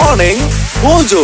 Morning Mojo.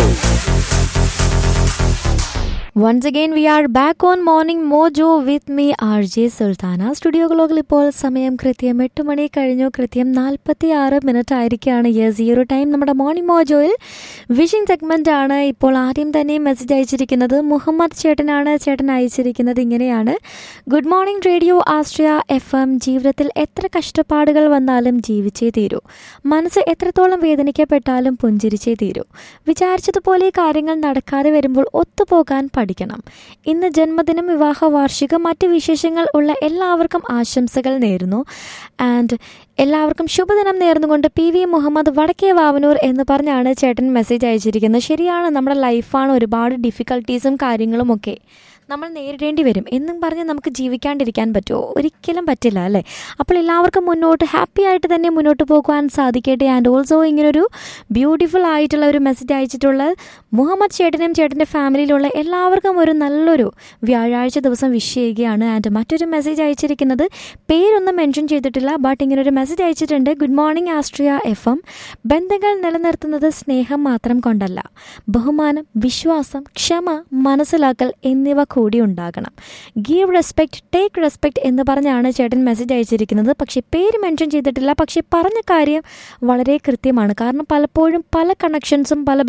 Once again, we are back on Morning Mojo with me, RJ Sultana studio ഗ്ലോഗിൽ ഇപ്പോൾ സമയം കൃത്യം എട്ട് മണി കഴിഞ്ഞു കൃത്യം നാൽപ്പത്തി ആറ് മിനിറ്റ് ആയിരിക്കുകയാണ് യെസ് ഈ ഒരു ടൈം നമ്മുടെ മോർണിംഗ് മോജോയിൽ വിഷിംഗ് സെഗ്മെന്റ് ആണ് ഇപ്പോൾ ആദ്യം തന്നെ മെസ്സേജ് അയച്ചിരിക്കുന്നത് മുഹമ്മദ് ചേട്ടനാണ് ചേട്ടൻ അയച്ചിരിക്കുന്നത് ഇങ്ങനെയാണ് ഗുഡ് മോർണിംഗ് റേഡിയോ ആസ്ട്രിയ എഫ് എം ജീവിതത്തിൽ എത്ര കഷ്ടപ്പാടുകൾ വന്നാലും ജീവിച്ചേ തീരൂ മനസ്സ് എത്രത്തോളം വേദനിക്കപ്പെട്ടാലും പുഞ്ചിരിച്ചേ തീരൂ വിചാരിച്ചതുപോലെ കാര്യങ്ങൾ നടക്കാതെ വരുമ്പോൾ ഒത്തുപോകാൻ പഠിക്കണം ഇന്ന് ജന്മദിനം വിവാഹ വാർഷികം മറ്റ് വിശേഷങ്ങൾ ഉള്ള എല്ലാവർക്കും ആശംസകൾ നേരുന്നു ആൻഡ് എല്ലാവർക്കും ശുഭദിനം നേർന്നുകൊണ്ട് പി വി മുഹമ്മദ് വടക്കേ വാവനൂർ എന്ന് പറഞ്ഞാണ് ചേട്ടൻ മെസ്സേജ് അയച്ചിരിക്കുന്നത് ശരിയാണ് നമ്മുടെ ലൈഫാണ് ഒരുപാട് ഡിഫിക്കൽട്ടീസും കാര്യങ്ങളും ഒക്കെ നമ്മൾ നേരിടേണ്ടി വരും എന്നും പറഞ്ഞ് നമുക്ക് ജീവിക്കാണ്ടിരിക്കാൻ പറ്റുമോ ഒരിക്കലും പറ്റില്ല അല്ലേ അപ്പോൾ എല്ലാവർക്കും മുന്നോട്ട് ഹാപ്പി ആയിട്ട് തന്നെ മുന്നോട്ട് പോകുവാൻ സാധിക്കട്ടെ ആൻഡ് ഓൾസോ ഇങ്ങനൊരു ബ്യൂട്ടിഫുൾ ആയിട്ടുള്ള ഒരു മെസ്സേജ് അയച്ചിട്ടുള്ള മുഹമ്മദ് ചേട്ടനും ചേട്ടൻ്റെ ഫാമിലിയിലുള്ള എല്ലാവർക്കും ഒരു നല്ലൊരു വ്യാഴാഴ്ച ദിവസം വിഷ് ചെയ്യുകയാണ് ആൻഡ് മറ്റൊരു മെസ്സേജ് അയച്ചിരിക്കുന്നത് പേരൊന്നും മെൻഷൻ ചെയ്തിട്ടില്ല ബട്ട് ഇങ്ങനൊരു മെസ്സേജ് അയച്ചിട്ടുണ്ട് ഗുഡ് മോർണിംഗ് ആസ്ട്രിയ എഫ് എം ബന്ധങ്ങൾ നിലനിർത്തുന്നത് സ്നേഹം മാത്രം കൊണ്ടല്ല ബഹുമാനം വിശ്വാസം ക്ഷമ മനസ്സിലാക്കൽ എന്നിവ കൂടി ഉണ്ടാകണം ഗീവ് റെസ്പെക്ട് ടേക്ക് റെസ്പെക്ട് എന്ന് പറഞ്ഞാണ് ചേട്ടൻ മെസ്സേജ് അയച്ചിരിക്കുന്നത് പക്ഷേ പേര് മെൻഷൻ ചെയ്തിട്ടില്ല പക്ഷേ പറഞ്ഞ കാര്യം വളരെ കൃത്യമാണ് കാരണം പലപ്പോഴും പല കണക്ഷൻസും പല